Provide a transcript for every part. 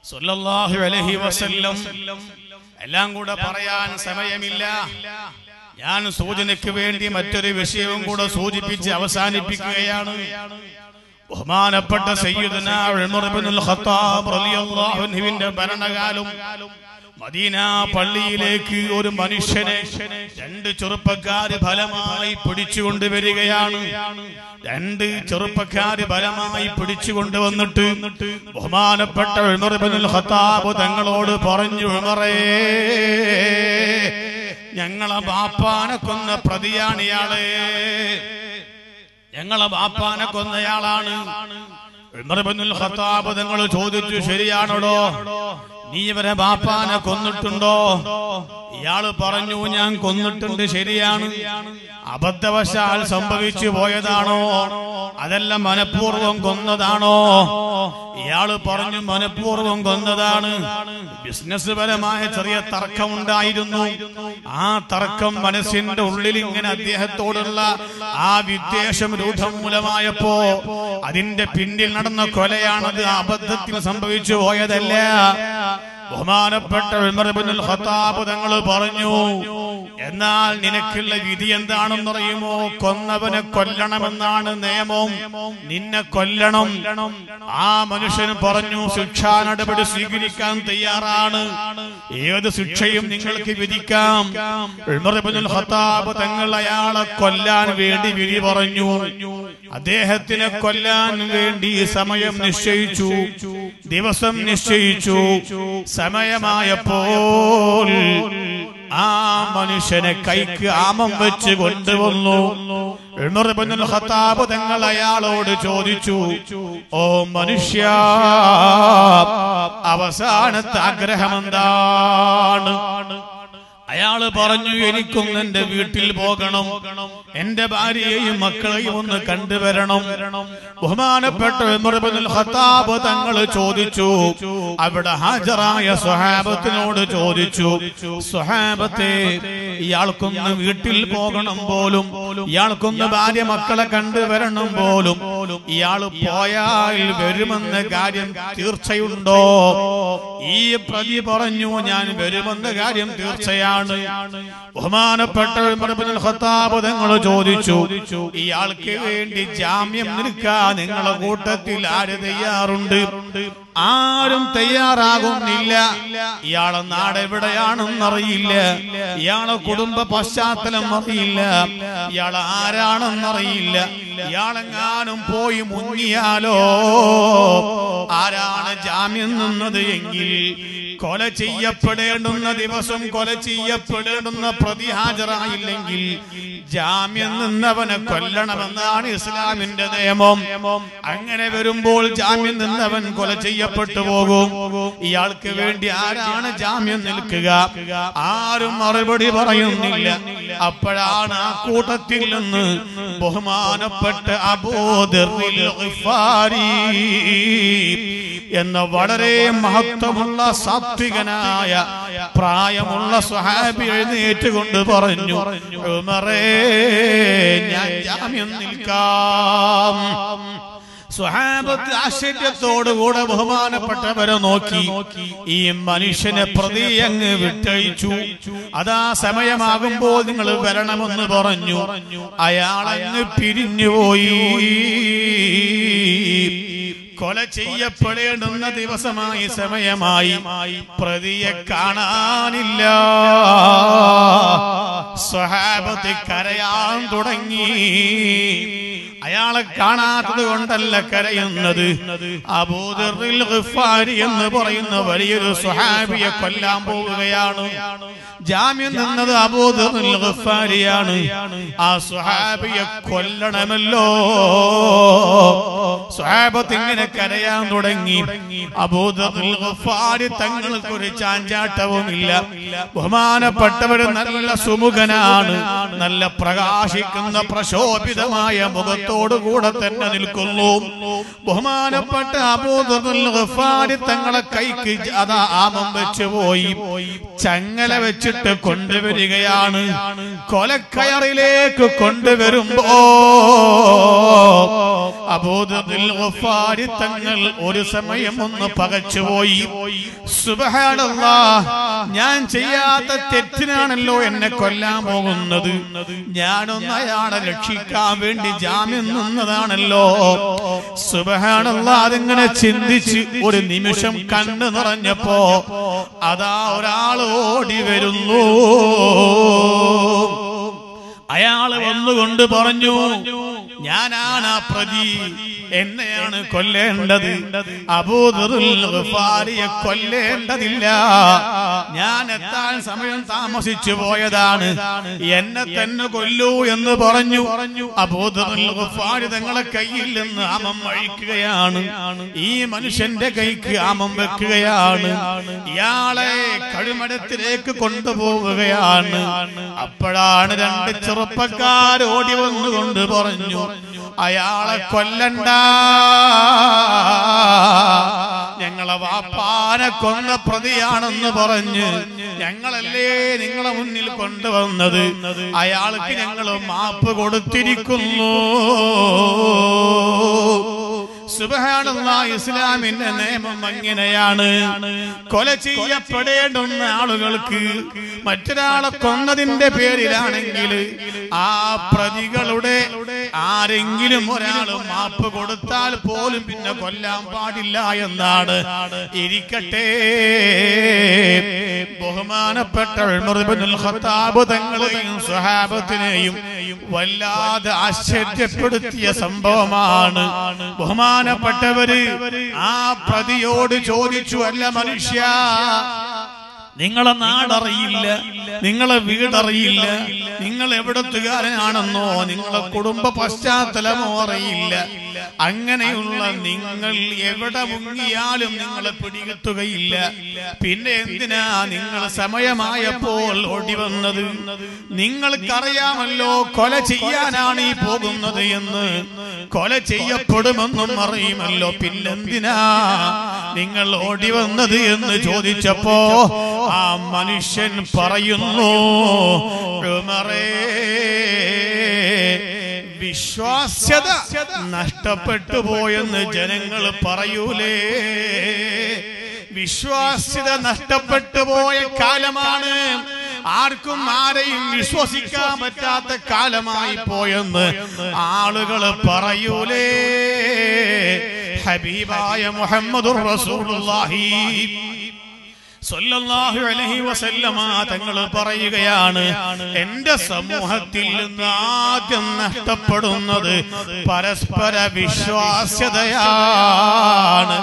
സല്ലല്ലാഹു അലൈഹി വസല്ലം എല്ലാം കൂടെ പറയാൻ സമയമില്ല ഞാൻ സൂചനയ്ക്ക് വേണ്ടി മറ്റൊരു വിഷയവും കൂടെ സൂചിപ്പിച്ച് അവസാനിപ്പിക്കുകയാണ് ബഹുമാനപ്പെട്ട സയ്യിദുന ഉമർ ഇബ്നുൽ ഖത്താബ് റളിയല്ലാഹു അൻഹുവിന്റെ ഭരണകാലം മദീന പള്ളിയിലേക്ക് ഒരു മനുഷ്യനെ രണ്ട് ചെറുപ്പക്കാര് ഫലമായി പിടിച്ചുകൊണ്ട് വരികയാണ് രണ്ട് ചെറുപ്പക്കാര് ഫലമായി പിടിച്ചുകൊണ്ട് വന്നിട്ട് ബഹുമാനപ്പെട്ട ഉമർ ഇബ്നുൽ ഖത്താബ് തങ്ങളോട് പറഞ്ഞു ഉമറേ ഞങ്ങളെ ബാപ്പാനെ കൊന്ന പ്രതിയാണ് ഇയാളെ ഞങ്ങളെ ബാപ്പാനെ കൊന്നയാളാണ് ഉമർ ഇബ്നുൽ ഖത്താബ് തങ്ങൾ ചോദിച്ചു ശരിയാണോടോ നീ ഇവരെ ബാപ്പാനെ കൊന്നിട്ടുണ്ടോ ഇയാള് പറഞ്ഞു ഞാൻ കൊന്നിട്ടുണ്ട് ശരിയാണ് അബദ്ധവശാൽ സംഭവിച്ചു പോയതാണോ അതല്ല മനഃപൂർവ്വം കൊന്നതാണോ ഇയാള് പറഞ്ഞു മനഃപൂർവ്വം കൊന്നതാണ് ബിസിനസ് പരമായ ചെറിയ തർക്കമുണ്ടായിരുന്നു ആ തർക്കം മനസ്സിന്റെ ഉള്ളിൽ ഇങ്ങനെ അദ്ദേഹത്തോടുള്ള ആ വിദ്വേഷം രൂഢം മൂലമായപ്പോ അതിന്റെ പിന്നിൽ നടന്ന കൊലയാണത് അബദ്ധത്തിൽ സംഭവിച്ചു പോയതല്ല ബഹുമാനപ്പെട്ട ഉമർ ഇബ്നുൽ ഖത്താബ് തങ്ങൾ പറഞ്ഞു എന്നാൽ നിനക്കുള്ള വിധി എന്താണെന്നറിയുമോ കൊന്നവനെ കൊല്ലണമെന്നാണ് നിയമം നിന്നെ കൊല്ലണം ആ മനുഷ്യൻ പറഞ്ഞു ശിക്ഷാ നടപടി സ്വീകരിക്കാൻ തയ്യാറാണ് ഏത് ശിക്ഷയും നിങ്ങൾക്ക് വിധിക്കാം ഉമർ ഇബ്നുൽ ഖത്താബ് തങ്ങൾ അയാളെ കൊല്ലാൻ വേണ്ടി വിധി പറഞ്ഞു അദ്ദേഹത്തിനെ കൊല്ലാൻ വേണ്ടി സമയം നിശ്ചയിച്ചു ദിവസം നിശ്ചയിച്ചു സമയമായപ്പോൾ ആ മനുഷ്യനെ കൈക്ക് ആമം വെച്ച് കൊണ്ടുവന്നു ഉമർ ഇബ്നുൽ ഖത്താബ് തങ്ങൾ അയാളോട് ചോദിച്ചു ഓ മനുഷ്യ അവസാനത്തെ ആഗ്രഹം എന്താണ് അയാള് പറഞ്ഞു എനിക്കും എന്റെ വീട്ടിൽ പോകണം എന്റെ ഭാര്യയെയും മക്കളെയും ഒന്ന് കണ്ടുവരണം ബഹുമാനപ്പെട്ട ഉമർ ഇബ്നുൽ ഖത്താബ് തങ്ങൾ ചോദിച്ചു അവിടെ ഹാജറായ സ്വഹാബത്തിനോട് ചോദിച്ചു സ്വഹാബത്തെ ഇയാൾക്കൊന്ന് വീട്ടിൽ പോകണം പോലും ഇയാൾക്കൊന്ന് ഭാര്യ മക്കളെ കണ്ടുവരണം പോലും ഇയാൾ പോയാൽ വരുമെന്ന കാര്യം തീർച്ചയുണ്ടോ ഈ പ്രതി പറഞ്ഞു ഞാൻ വരുമെന്ന കാര്യം തീർച്ചയാണ് ബഹുമാനപ്പെട്ട ഉമർ ഇബ്നുൽ ഖത്താബ് തങ്ങൾ ചോദിച്ചു ഇയാൾക്ക് വേണ്ടി ജാമ്യം നിൽക്കാൻ നിങ്ങളെ കൂട്ടത്തിൽ ആര് തയ്യാറുണ്ട് ആരും തയ്യാറാകുന്നില്ല ഇയാളെ നാട് എവിടെയാണെന്നറിയില്ല ഇയാളെ കുടുംബ പശ്ചാത്തലം അറിയില്ല ഇയാൾ ആരാണെന്നറിയില്ല ഇയാളെങ്ങാനും പോയി മുങ്ങിയാലോ ആരാണ് ജാമ്യം നിന്നത് എങ്കിൽ കൊല ചെയ്യപ്പെടേണ്ടുന്ന ദിവസം കൊല ചെയ്യപ്പെടേണ്ടുന്ന പ്രതി ഹാജരായില്ലെങ്കിൽ ജാമ്യം നിന്നവനെ കൊല്ലണമെന്നാണ് ഇസ്ലാമിന്റെ നിയമം അങ്ങനെ വരുമ്പോൾ ജാമ്യം നിന്നവൻ കൊല ചെയ്യപ്പെട്ടു പോകും ഇയാൾക്ക് വേണ്ടി ആരാണ് ജാമ്യം നിൽക്കുക ആരും മറുപടി പറയുന്നില്ല അപ്പോഴാണ് ആ കൂട്ടത്തിൽ നിന്ന് ബഹുമാനപ്പെട്ട അബോധറിൽ എന്ന വളരെ മഹത്വമുള്ള സാത്വികനായ പ്രായമുള്ള സ്വഹാബി എഴുന്നേറ്റുകൊണ്ട് പറഞ്ഞു ഉമറേ ഞാൻ ജാമ്യം നിൽക്കാം സ്വഹാബത്ത് ആശ്ചര്യത്തോടുകൂടെ ബഹുമാനപ്പെട്ടവരെ നോക്കി ഈ മനുഷ്യനെ പ്രതി അങ്ങ് വിട്ടഴിച്ചു അതാ സമയമാകുമ്പോൾ നിങ്ങൾ വരണമെന്ന് പറഞ്ഞു അയാളങ്ങ് പിരിഞ്ഞുപോയി കൊല ചെയ്യപ്പെടേണ്ടുന്ന ദിവസമായി സമയമായി പ്രതിയെ കാണാനില്ല സ്വഹാബത്ത് കരയാൻ തുടങ്ങി അയാളെ കാണാത്തത് കൊണ്ടല്ല കരയുന്നത് അബൂദറിൽ ഗിഫാരി എന്ന് പറയുന്ന വലിയൊരു സ്വഹാബിയെ കൊല്ലാൻ പോവുകയാണ് ജാമ്യം നിന്നത് അബൂദറിൽ ഗിഫാരിയാണ് ആ സ്വഹാബിയെ കൊല്ലണമല്ലോ സ്വഹാബത്ത് ഇങ്ങനെ കരയാൻ തുടങ്ങി അബൂദറിൽ ഗിഫാരി തങ്ങൾക്ക് ഒരു ചാഞ്ചാട്ടവുമില്ല ബഹുമാനപ്പെട്ടവര് നല്ല സുമുഖനാണ് നല്ല പ്രകാശിക്കുന്ന പ്രശോഭിതമായ മുഖത്തോടുകൂടെ തന്നെ നിൽക്കുന്നു ബഹുമാനപ്പെട്ട അബൂദറുൽ ഗഫാരി തങ്ങളെ കൈക്ക് അതാ ആമം വെച്ച് പോയി ചങ്ങല വെച്ചിട്ട് കൊണ്ടുവരികയാണ് കൊലക്കയറിലേക്ക് കൊണ്ടുവരുമ്പോ അബൂദുൽ ഗഫാരി തങ്ങൾ ഒരു സമയം ഒന്ന് പകച്ചുപോയി സുബ്ഹാനല്ലാ ഞാൻ ചെയ്യാത്ത തെറ്റിനാണല്ലോ എന്നെ കൊല്ലാൻ പോകുന്നത് ഞാനൊന്ന് അയാളെ രക്ഷിക്കാൻ വേണ്ടി ജാമ്യം നിന്നതാണല്ലോ സുബ്ഹാനല്ലാ അതിങ്ങനെ ചിന്തിച്ച് ഒരു നിമിഷം കണ്ണു നിറഞ്ഞപ്പോ അതാ ഒരാൾ ഓടി വരുന്നു അയാള് വന്നുകൊണ്ട് പറഞ്ഞു ഞാനാണ് ആ പ്രതി എന്നെയാണ് കൊല്ലേണ്ടത് അബൂദുൽഫാരിയെ കൊല്ലേണ്ടതില്ല ഞാൻ എത്താൻ സമയം താമസിച്ചു പോയതാണ് എന്നെ തന്നെ കൊല്ലൂ എന്ന് പറഞ്ഞു അബൂദുൽഫാരി തങ്ങളെ കയ്യിൽ നിന്ന് ആമം അഴിക്കുകയാണ് ഈ മനുഷ്യന്റെ കൈക്ക് ആമം വെക്കുകയാണ് ഇയാളെ കഴുമരത്തിലേക്ക് കൊണ്ടുപോവുകയാണ് അപ്പോഴാണ് രണ്ട് ചെറുപ്പക്കാർ ഓടി വന്നുകൊണ്ട് പറഞ്ഞു അയാളെ കൊല്ലണ്ട ഞങ്ങളെ വാപ്പാനെ കൊന്ന പ്രതിയാണെന്ന് പറഞ്ഞ് ഞങ്ങളല്ലേ നിങ്ങളെ മുന്നിൽ കൊണ്ടുവന്നത് അയാൾക്ക് ഞങ്ങൾ മാപ്പ് കൊടുത്തിരിക്കുന്നു സുബഹാനുള്ള ഇസ്ലാമിന്റെ നിയമം അങ്ങനെയാണ് കൊല ചെയ്യപ്പെടേണ്ടുന്ന ആളുകൾക്ക് മറ്റൊരാളെ കൊന്നതിന്റെ പേരിലാണെങ്കിൽ ആ പ്രതികളുടെ ആരെങ്കിലും ഒരാൾ മാപ്പ് കൊടുത്താൽ പോലും പിന്നെ കൊല്ലാൻ പാടില്ല എന്നാണ് ഇരിക്കട്ടെ ബഹുമാനപ്പെട്ട ഉമർ ഇബ്നുൽ ഖത്താബ് തങ്ങളെയും സ്വഹാബത്തിനെയും വല്ലാതെ ആശ്ചര്യപ്പെടുത്തിയ സംഭവമാണ് ബഹുമാനപ്പെട്ടവര് ആ പ്രതിയോട് ചോദിച്ചു അല്ല മനുഷ്യ നിങ്ങളെ നാടറിയില്ല നിങ്ങളെ വീടറിയില്ല നിങ്ങൾ എവിടത്തുകാരനാണെന്നോ നിങ്ങളെ കുടുംബ പശ്ചാത്തലമോ അറിയില്ല അങ്ങനെയുള്ള നിങ്ങൾ എവിടെ മുങ്ങിയാലും നിങ്ങളെ പിടികിട്ടുകയില്ല പിന്നെ എന്തിനാ നിങ്ങൾ സമയമായപ്പോൾ ഓടി വന്നത് നിങ്ങൾക്കറിയാമല്ലോ കൊല ചെയ്യാനാണ് ഈ പോകുന്നത് എന്ന് കൊല ചെയ്യപ്പെടുമെന്നും അറിയുമല്ലോ പിന്നെന്തിനാ നിങ്ങൾ ഓടി വന്നത് എന്ന് ചോദിച്ചപ്പോ ആ മനുഷ്യൻ പറയുന്നു ഉമറേ വിശ്വാസ്യത നഷ്ടപ്പെട്ടു പോയെന്ന് ജനങ്ങൾ പറയൂലേ വിശ്വാസ്യത നഷ്ടപ്പെട്ടു പോയ കാലമാണ് ആർക്കും ആരെയും വിശ്വസിക്കാൻ പറ്റാത്ത കാലമായി പോയെന്ന് ആളുകൾ പറയൂലേ ഹബീബായ മുഹമ്മദുർ റസൂലുള്ളാഹി സല്ലല്ലാഹു അലൈഹി വസല്ലമ തങ്ങൾ പറയുകയാണ് എന്റെ സമൂഹത്തിൽ നിന്ന് ആദ്യം നഷ്ടപ്പെടുന്നത് പരസ്പര വിശ്വാസ്യതയാണ്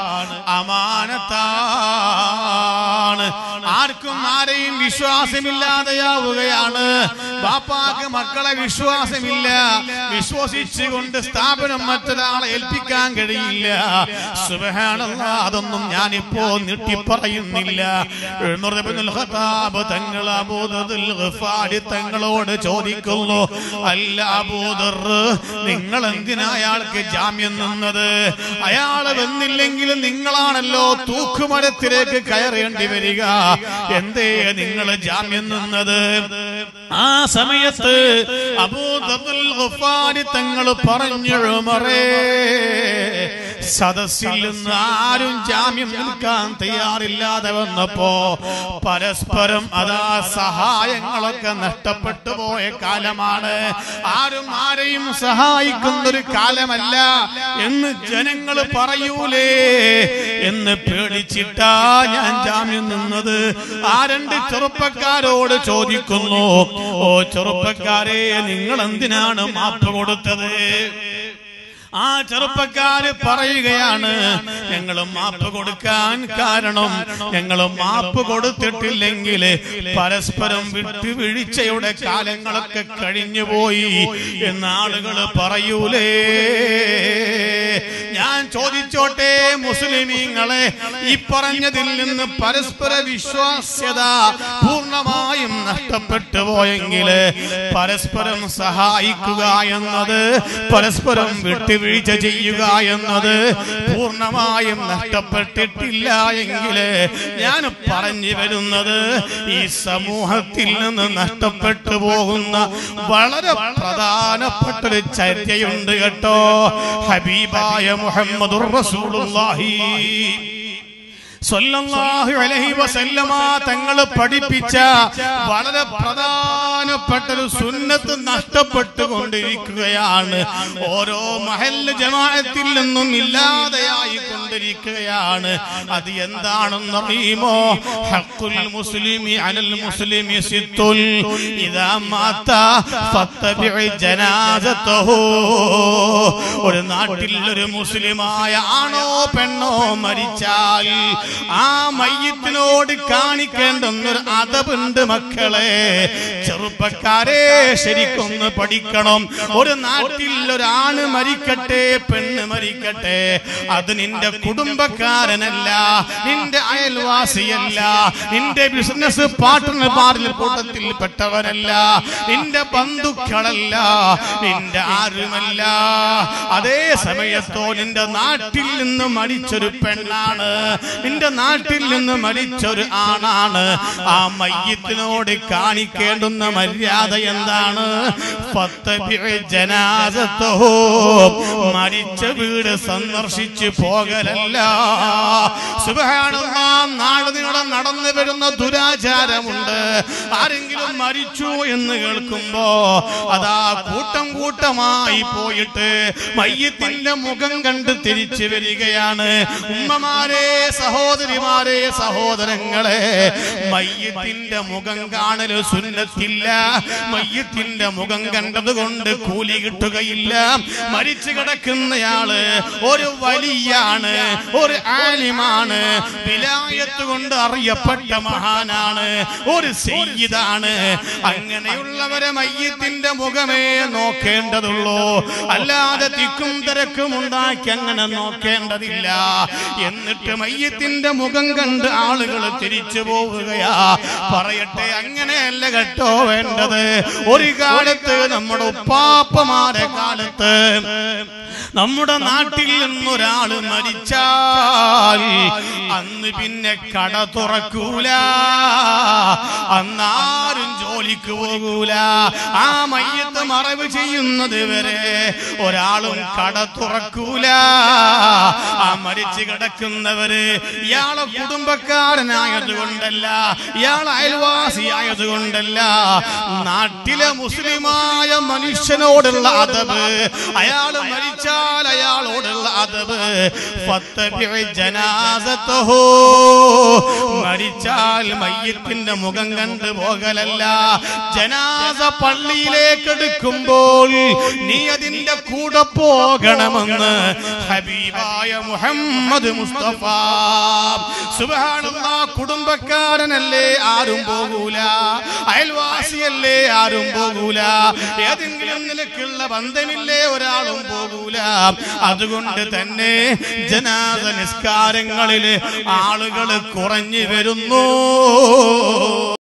അമാനത്താണ് ആർക്കും ആരെയും വിശ്വാസമില്ലാതെയാവുകയാണ് ബാപ്പാക്ക് മക്കളെ വിശ്വാസമില്ല വിശ്വസിച്ചുകൊണ്ട് സ്ഥാപനം മറ്റൊരാളെ ഏൽപ്പിക്കാൻ കഴിയില്ല സുബഹാനല്ലാ അതൊന്നും ഞാനിപ്പോ നീട്ടിപ്പറയുന്നില്ല ഉമർ ഇബ്നുൽ ഖത്താബ് തങ്ങൾ അബൂദുൽ ഗഫാരി തങ്ങളോട് ചോദിക്കുന്നു അല്ല അബൂദർ നിങ്ങൾ എന്തിനാ അയാൾക്ക് ജാമ്യം നിന്നത് അയാൾ വന്നില്ലെങ്കിൽ നിങ്ങളാണല്ലോ തൂക്കുമരത്തിലേക്ക് കയറേണ്ടി വരിക എന്തേ നിങ്ങൾ ജാമ്യം നിന്നത് ആ സമയത്ത് അബൂദുൽ ഗഫാരി തങ്ങൾ പറഞ്ഞു ഉമറേ സദസ്സിൽ നിന്ന് ആരും ജാമ്യം നിൽക്കാൻ തയ്യാറില്ലാതെ വന്നപ്പോ പരസ്പരം അതാ സഹായങ്ങളൊക്കെ നഷ്ടപ്പെട്ടു പോയ കാലമാണ് ആരും ആരെയും സഹായിക്കുന്ന ഒരു കാലമല്ല എന്ന് ജനങ്ങൾ പറയൂലേ എന്ന് പേടിച്ചിട്ടാ ഞാൻ ജാമ്യം നിന്നത് ആ രണ്ട് ചെറുപ്പക്കാരോട് ചോദിക്കുന്നു ഓ ചെറുപ്പക്കാരെ നിങ്ങൾ എന്തിനാണ് മാപ്പ് കൊടുത്തത് ആ ചെറുപ്പക്കാര് പറയുകയാണ് ഞങ്ങൾ മാപ്പ് കൊടുക്കാൻ കാരണം ഞങ്ങൾ മാപ്പ് കൊടുത്തിട്ടില്ലെങ്കിൽ പരസ്പരം വിട്ടുവീഴ്ചയുടെ കാലങ്ങളൊക്കെ കഴിഞ്ഞുപോയി എന്ന് ആളുകൾ പറയൂലേ ഞാൻ ചോദിച്ചു ചോദിച്ചോട്ടെ മുസ്ലിമീങ്ങളെ ഈ പറഞ്ഞതിൽ നിന്ന് പരസ്പര വിശ്വാസ്യത പൂർണ്ണമായും നഷ്ടപ്പെട്ടു പോയെങ്കിൽ പരസ്പരം സഹായിക്കുക എന്നത് പരസ്പരം വിട്ടുവീഴ്ച ചെയ്യുക എന്നത് പൂർണ്ണമായും നഷ്ടപ്പെട്ടിട്ടില്ല എങ്കിൽ ഞാൻ പറഞ്ഞു വരുന്നത് ഈ സമൂഹത്തിൽ നിന്ന് നഷ്ടപ്പെട്ടു പോകുന്ന വളരെ പ്രധാനപ്പെട്ട ഒരു ചര്യയുണ്ട് കേട്ടോ ഹബീബായ മുഹമ്മദുർ റസൂലുള്ളാഹി സ്വല്ലല്ലാഹു അലൈഹി വസല്ലമ തങ്ങൾ പഠിപ്പിച്ച വളരെ പ്രധാനപ്പെട്ട ഒരു സുന്നത്ത് നഷ്ടപ്പെട്ടുകൊണ്ടിരിക്കുകയാണ് ഓരോ മഹല്ല് ജമാഅത്തിൽ നിന്നും ഇല്ലാതെയായി കൊണ്ടിരിക്കുകയാണ് അത് എന്താണെന്ന് അറിയുമോ ഹഖുൽ മുസ്ലിമി അലൽ മുസ്ലിമി സിത്തുൽ ഇദാ മാത ഫത്തബിഉ ജനാസതഹു ഒരു നാട്ടിൽ ഒരു മുസ്ലിമായ ആണോ പെണ്ണോ മരിച്ചാൽ ആ മയ്യത്തിനോട് കാണിക്കേണ്ടുന്നൊരു അതവുണ്ട് മക്കളെ ചെറുപ്പക്കാരെ ശരിക്കൊന്ന് പഠിക്കണം ഒരു നാട്ടിൽ ഒരാണ് മരിക്കട്ടെ പെണ്ണ് മരിക്കട്ടെ അത് നിന്റെ കുടുംബക്കാരനല്ല നിന്റെ അയൽവാസിയല്ല നിന്റെ ബിസിനസ് പാർട്ട്ണർമാരിൽ കൂട്ടത്തിൽ പെട്ടവരല്ല നിന്റെ ബന്ധുക്കളല്ല നിന്റെ ആരുമല്ല അതേ സമയത്തോ നിന്റെ നാട്ടിൽ നിന്ന് മരിച്ചൊരു പെണ്ണാണ് നിന്റെ നാട്ടിൽ നിന്ന് മരിച്ചൊരു ആണാണ് ആ മയ്യത്തിനോട് കാണിക്കേണ്ടുന്ന മര്യാദ എന്താണ് ഫത്തബിഉ ജനാസത്തഹു മരിച്ച വീട് സന്ദർശിച്ച് പോകലല്ല സുബ്ഹാനല്ലാഹ് നാട് നീളം നടന്നു വരുന്ന ദുരാചാരമുണ്ട് ആരെങ്കിലും മരിച്ചു എന്ന് കേൾക്കുമ്പോ അതാ കൂട്ടം കൂട്ടമായി പോയിട്ട് മയ്യത്തിന്റെ മുഖം കണ്ട് തിരിച്ചു വരികയാണ് ഉമ്മമാരെ സഹോദരിമാരെ സഹോദരങ്ങളെ മയ്യത്തിന്റെ മുഖം കാണല് സുന്നത്തില്ല മയ്യത്തിന്റെ മുഖം കണ്ടത് കൊണ്ട് കൂലി കിട്ടുകയില്ല മരിച്ചു കിടക്കുന്നയാള് ഒരു വലിയാണ് ഒരു ആലിമാണ് വിലായത്ത് കൊണ്ട് അറിയപ്പെട്ട മഹാനാണ് ഒരു സെയ്യിദാണ് അങ്ങനെയുള്ളവരെ മയ്യത്തിന്റെ മുഖമേ നോക്കേണ്ടതുള്ളൂ അല്ലാതെ തിക്കും തിരക്കും ഉണ്ടാക്കി അങ്ങനെ നോക്കേണ്ടതില്ല എന്നിട്ട് മയ്യത്തിന്റെ മുഖം കണ്ട് ആളുകൾ തിരിച്ചു പോവുകയാ പറയട്ടെ അങ്ങനെയല്ല കേട്ടോ വേണ്ടത് ഒരു കാലത്ത് നമ്മുടെ ഉപ്പാപ്പമാരെ കാലത്ത് നമ്മുടെ നാട്ടിൽ നിന്നൊരാള് മരിച്ചാൽ അന്ന് പിന്നെ കട തുറക്കൂല അന്നാരും ജോലിക്ക് പോകൂല ആ മയ്യത്ത് മറവ് ചെയ്യുന്നത് വരെ ഒരാളും കട തുറക്കൂല ആ മരിച്ചു കിടക്കുന്നവര് ഇയാളെ കുടുംബക്കാരനായത് കൊണ്ടല്ല ഇയാൾ അയൽവാസിയായത് കൊണ്ടല്ല നാട്ടിലെ മുസ്ലിമായ മനുഷ്യനോടുള്ള അതബ് അയാൾ മരിച്ചാൽ അയാളോടുള്ള അതബ് ഫത്തബിഉ ജനാസത്തഹു മരിച്ചാൽ മയ്യത്തിന്റെ മുഖം കണ്ട് പോകലല്ല ജനാസ പള്ളിയിലേക്ക് എടുക്കുമ്പോൾ നീ അതിന്റെ കൂടെ പോകണമെന്ന് ഹബീബായ മുഹമ്മദ് മുസ്തഫ സുബ്ഹാനല്ലാഹ് കുടുംബക്കാരനല്ലേ ആരും പോകൂല അയൽവാസിയല്ലേ ആരും പോകൂല ഏതെങ്കിലും നിലക്കുള്ള ബന്ധമില്ലേ ഒരാളും പോകൂല അതുകൊണ്ട് തന്നെ ജനാദ നിസ്കാരങ്ങളിൽ ആളുകൾ കുറഞ്ഞു വരുന്നു